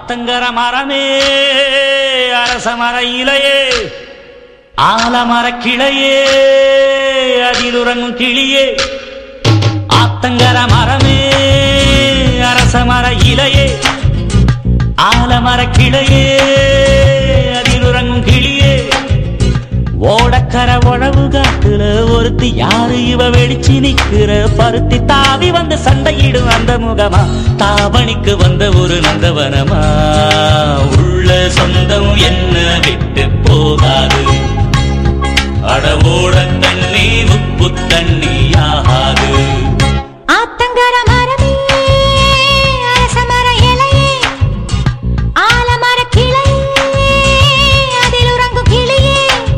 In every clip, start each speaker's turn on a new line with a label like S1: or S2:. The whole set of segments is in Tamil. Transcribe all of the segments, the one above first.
S1: ஆத்தங்கர மரமே அரச மர இலையே ஆலமர கிளையே அதில் உறங்கும் கிளியே ஆத்தங்கர மரமே அரச மர இலையே ஆலமர கிளையே அதில் உறங்கும் கிளியே ஓடக்கர உழவு காட்டுல ஒருத்தி யாரு இவ வெடிச்சு நிக்கிற பருத்தி தாவி வந்து சண்டையிடும் அந்த முகமா தாவணிக்கு வந்த ஒரு நந்தவனமா உள்ள சொந்தம் என்ன விட்டு போகாது அடவோட தண்ணி உப்பு தண்ணி ஆகாது
S2: ஆத்தங்கர மரமே அரச மர இலையே ஆலமர கிளையே அதில் உறங்கும் கிளியே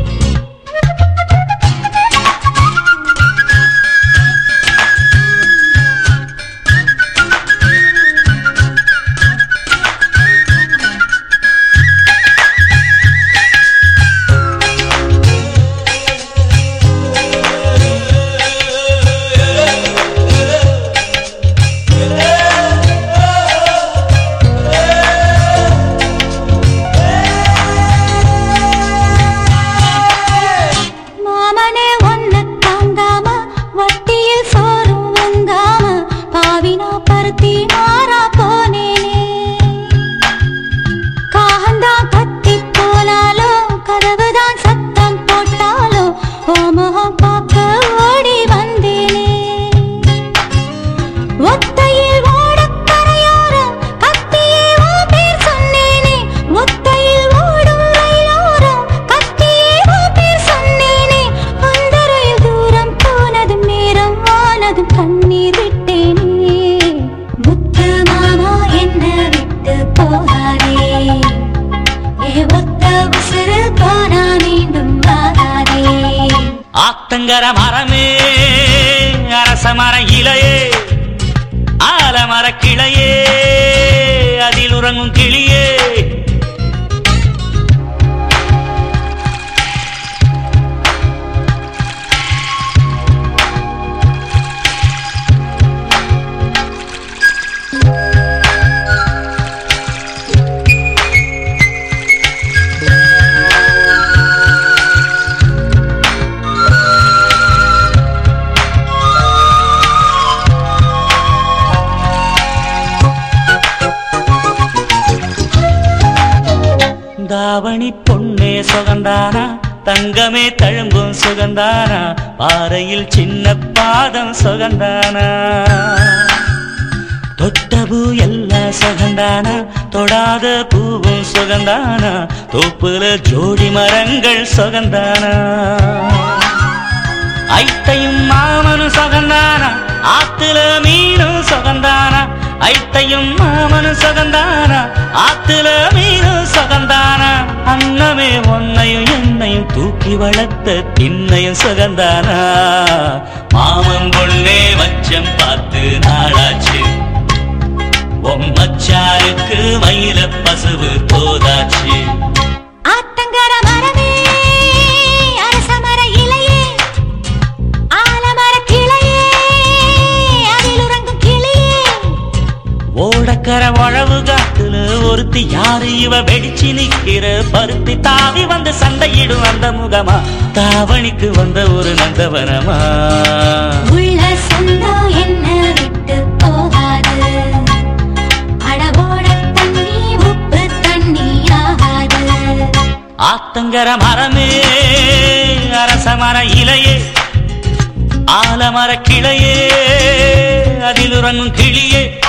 S2: மாமனே ஒன்ன தாங்காம வட்டியில் சோறும் வங்காம பாவினா பருத்தி மாறா போனேனே காகந்தான் கத்தி போனாலும் கதவுதான் சத்தம் போட்டாலும் ஓ முகம் பார்க்க ஓடி வந்தேனே ஒத்தையில் ஓடக் கரையோரம் கத்தியே உன் பேர் சொன்னேனே ஒத்தையில் ஓடும் ரயிலோரம் கத்தியே உன் பேர் சொன்னேனே அந்த ரயில் தூரம் போனதும் நேரம் ஆனதும் கண்ணீர் விட்டேனே முத்து மாமா என்ன விட்டு போகாதே ஏ ஒத்த உசுறு போனா மீண்டும் வாகாதே
S1: ஆத்தங்கர மரமே அரச மர இலையே ஆலமர கிளையே அதில் உறங்கும் கிளியே தாவணி பொன்னே சுகந்தானா தங்கமே தழும்பும் சுகந்தானா பாறையில் சின்ன பாதம் சுகந்தானா தொட்ட பூ எல்லாம் சுகந்தானா தொடாத பூவும் சுகந்தானா தோப்புல ஜோடி மரங்கள் சுகந்தானா ஐத்தையும் மாமனும் சுகந்தானா ஆத்துல மீனும் சுகந்தானா ஐத்தையும் மாமனும் சுகந்தானா ஆத்துல மீனும் சுகந்தானா அன்னமே ஒன்னையும் என்னையும் தூக்கி வளர்த்த திண்ணையும் சுகந்தானா மாமன் பொண்ணே வச்சம் பார்த்து நாளாச்சு மச்சாருக்கு மயில பசுவு போதாச்சு
S2: ஆத்தங்கர மரமே அரச மர இலையே ஆலமர கிளையே அதில் உறங்கும் கிளியே
S1: ஓடக்கர உழவு காட்டுல ஒருத்தி யாரு இவ வெடிச்சு நிக்கிற பருத்தி தாவி வந்து சண்டையிடும் அந்த முகமா தாவணிக்கு வந்த ஒரு நந்தவனமா
S2: உள்ள சொந்தம் என்ன விட்டு போகாது அடவோட தண்ணி உப்பு தண்ணி ஆகாது
S1: ஆத்தங்கர மரமே அரச மர இலையே ஆலமர கிளையே அதில் உறங்கும் கிளியே